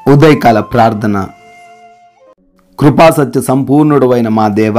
ఉదయకాల ప్రార్థన కృపాసత్య సంపూర్ణుడు అయిన మా దేవ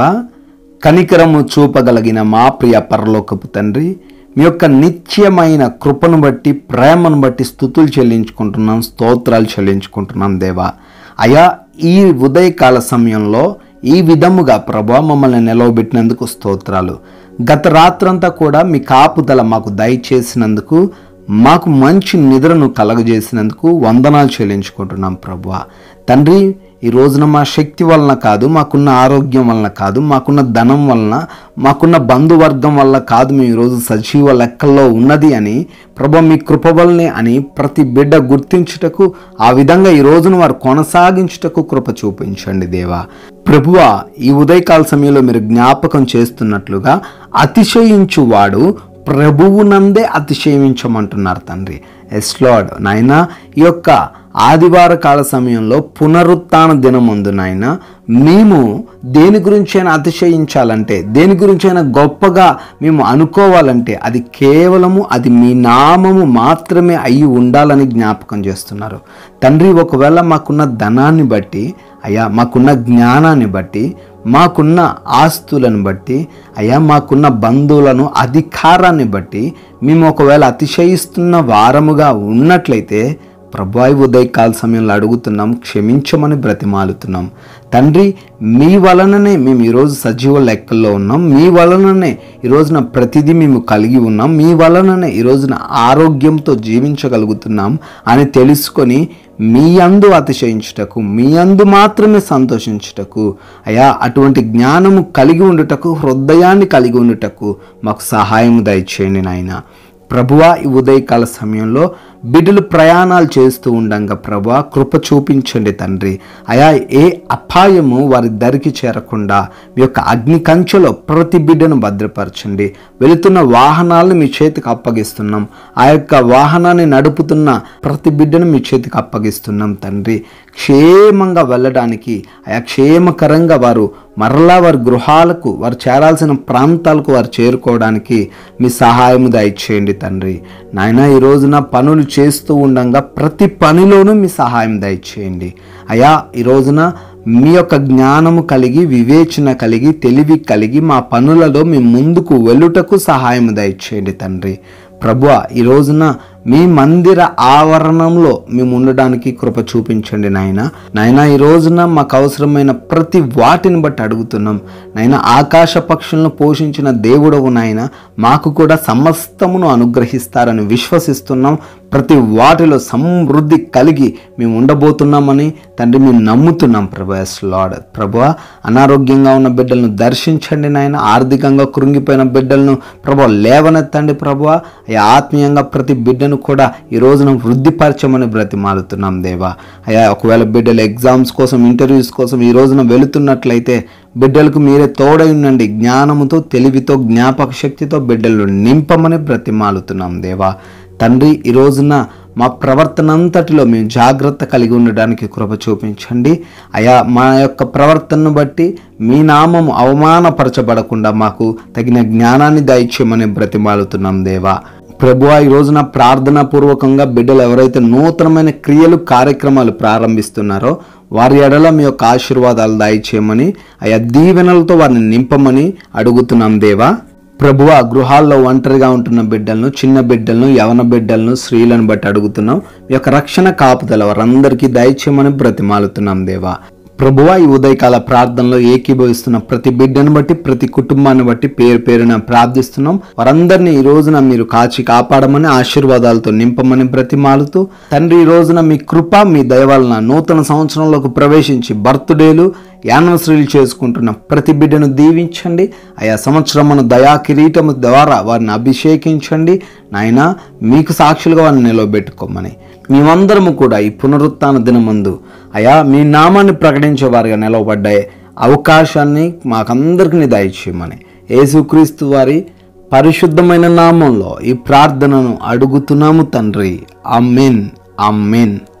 కనికరము చూపగలిగిన మా ప్రియ పరలోకపు తండ్రి మీ యొక్క నిత్యమైన కృపను బట్టి ప్రేమను బట్టి స్థుతులు చెల్లించుకుంటున్నాం స్తోత్రాలు చెల్లించుకుంటున్నాం దేవా అయా ఈ ఉదయకాల సమయంలో ఈ విధముగా ప్రభా మమ్మల్ని నిలవబెట్టినందుకు స్తోత్రాలు గత రాత్రంతా కూడా మీ కాపుదల మాకు దయచేసినందుకు మాకు మంచి నిద్రను కలగజేసినందుకు వందనాలు చెల్లించుకుంటున్నాం ప్రభా తండ్రి ఈ రోజున మా శక్తి వలన కాదు మాకున్న ఆరోగ్యం వలన కాదు మాకున్న ధనం వలన మాకున్న బంధువర్గం వల్ల కాదు మేము ఈరోజు సజీవ లెక్కల్లో ఉన్నది అని ప్రభు మీ కృప వల్లనే అని ప్రతి బిడ్డ గుర్తించుటకు ఆ విధంగా ఈ రోజును వారు కొనసాగించుటకు కృప చూపించండి దేవా ప్రభువా ఈ ఉదయకాల సమయంలో మీరు జ్ఞాపకం చేస్తున్నట్లుగా అతిశయించువాడు ప్రభువునందే అతిశయించమంటున్నారు తండ్రి ఎస్ లార్డ్ నాయన ఈ యొక్క ఆదివార కాల సమయంలో పునరుత్థాన దినముందు నాయన మేము దేని గురించైనా అతిశయించాలంటే దేని గురించైనా గొప్పగా మేము అనుకోవాలంటే అది కేవలము అది మీ నామము మాత్రమే అయి ఉండాలని జ్ఞాపకం చేస్తున్నారు తండ్రి ఒకవేళ మాకున్న ధనాన్ని బట్టి అయ్యా మాకున్న జ్ఞానాన్ని బట్టి మాకున్న ఆస్తులను బట్టి అయ్యా మాకున్న బంధువులను అధికారాన్ని బట్టి మేము ఒకవేళ అతిశయిస్తున్న వారముగా ఉన్నట్లయితే ప్రభావి ఉదయకాల సమయంలో అడుగుతున్నాం క్షమించమని బ్రతిమాలుతున్నాం తండ్రి మీ వలననే మేము ఈరోజు సజీవ లెక్కల్లో ఉన్నాం మీ వలననే ఈ రోజున ప్రతిదీ మేము కలిగి ఉన్నాం మీ వలననే ఈ రోజున ఆరోగ్యంతో జీవించగలుగుతున్నాం అని తెలుసుకొని మీ అందు అతిశయించుటకు మీ అందు మాత్రమే సంతోషించుటకు అయా అటువంటి జ్ఞానము కలిగి ఉండుటకు హృదయాన్ని కలిగి ఉండుటకు మాకు సహాయం దయచేయండి నాయన ప్రభువా ఈ ఉదయకాల సమయంలో బిడ్డలు ప్రయాణాలు చేస్తూ ఉండంగా ప్రభా కృప చూపించండి తండ్రి అయా ఏ అపాయము వారి దరికి చేరకుండా మీ యొక్క అగ్ని కంచెలో ప్రతి బిడ్డను భద్రపరచండి వెళుతున్న వాహనాలను మీ చేతికి అప్పగిస్తున్నాం ఆ యొక్క వాహనాన్ని నడుపుతున్న ప్రతి బిడ్డను మీ చేతికి అప్పగిస్తున్నాం తండ్రి క్షేమంగా వెళ్ళడానికి ఆయా క్షేమకరంగా వారు మరలా వారి గృహాలకు వారు చేరాల్సిన ప్రాంతాలకు వారు చేరుకోవడానికి మీ సహాయము దయచేయండి తండ్రి నాయన ఈ రోజున పనులు చేస్తూ ఉండంగా ప్రతి పనిలోనూ మీ సహాయం దయచేయండి అయా ఈ రోజున మీ యొక్క జ్ఞానము కలిగి వివేచన కలిగి తెలివి కలిగి మా పనులలో మీ ముందుకు వెళ్ళుటకు సహాయం దయచేయండి తండ్రి ప్రభువ ఈ రోజున మీ మందిర ఆవరణంలో మేము ఉండడానికి కృప చూపించండి నాయన నాయన ఈ రోజున మాకు అవసరమైన ప్రతి వాటిని బట్టి అడుగుతున్నాం నాయన ఆకాశ పక్షులను పోషించిన దేవుడవు నాయన మాకు కూడా సమస్తమును అనుగ్రహిస్తారని విశ్వసిస్తున్నాం ప్రతి వాటిలో సమృద్ధి కలిగి మేము ఉండబోతున్నామని తండ్రి మేము నమ్ముతున్నాం ప్రభు ఎస్ లార్డ్ ప్రభు అనారోగ్యంగా ఉన్న బిడ్డలను దర్శించండి నాయన ఆర్థికంగా కృంగిపోయిన బిడ్డలను ప్రభు లేవనెత్తండి ప్రభు ఆత్మీయంగా ప్రతి బిడ్డను కూడా ఈ రోజున వృద్ధిపరచమని బ్రతిమాలుతున్నాం దేవా అయ్యా ఒకవేళ బిడ్డలు ఎగ్జామ్స్ కోసం ఇంటర్వ్యూస్ కోసం ఈ రోజున వెళుతున్నట్లయితే బిడ్డలకు మీరే తోడై ఉండండి జ్ఞానముతో తెలివితో జ్ఞాపక శక్తితో బిడ్డలను నింపమని బ్రతిమాలుతున్నాం దేవా తండ్రి ఈ రోజున మా ప్రవర్తన అంతటిలో మేము జాగ్రత్త కలిగి ఉండడానికి కృప చూపించండి అయా మా యొక్క ప్రవర్తనను బట్టి మీ నామము అవమానపరచబడకుండా మాకు తగిన జ్ఞానాన్ని దయచేయమని బ్రతిమాలుతున్నాం దేవా ప్రభువా ఈ రోజున ప్రార్థనా పూర్వకంగా బిడ్డలు ఎవరైతే నూతనమైన క్రియలు కార్యక్రమాలు ప్రారంభిస్తున్నారో వారి ఎడల మీ యొక్క ఆశీర్వాదాలు దయచేయమని ఆయా దీవెనలతో వారిని నింపమని అడుగుతున్నాం దేవా ప్రభువ గృహాల్లో ఒంటరిగా ఉంటున్న బిడ్డలను చిన్న బిడ్డలను యవన బిడ్డలను స్త్రీలను బట్టి అడుగుతున్నాం మీ యొక్క రక్షణ కాపుదల వారందరికీ దయచేయమని బ్రతిమాలుతున్నాం దేవా ప్రభువ ఈ ఉదయకాల ప్రార్థనలో ఏకీభవిస్తున్న ప్రతి బిడ్డను బట్టి ప్రతి కుటుంబాన్ని బట్టి పేరు పేరున ప్రార్థిస్తున్నాం వారందరినీ ఈ రోజున మీరు కాచి కాపాడమని ఆశీర్వాదాలతో నింపమని బ్రతిమాలుతూ తండ్రి ఈ రోజున మీ కృప మీ దయ వలన నూతన సంవత్సరంలోకి ప్రవేశించి బర్త్డేలు యానివర్సరీలు చేసుకుంటున్న ప్రతి బిడ్డను దీవించండి ఆయా సంవత్సరమును దయా కిరీటము ద్వారా వారిని అభిషేకించండి నాయన మీకు సాక్షులుగా వారిని నిలవబెట్టుకోమని మేమందరము కూడా ఈ పునరుత్థాన దినమందు అయా మీ నామాన్ని ప్రకటించే వారిగా నిలవబడ్డాయి అవకాశాన్ని మాకందరికి దయచేయమని యేసుక్రీస్తు వారి పరిశుద్ధమైన నామంలో ఈ ప్రార్థనను అడుగుతున్నాము తండ్రి అమ్మెన్ అమ్మెన్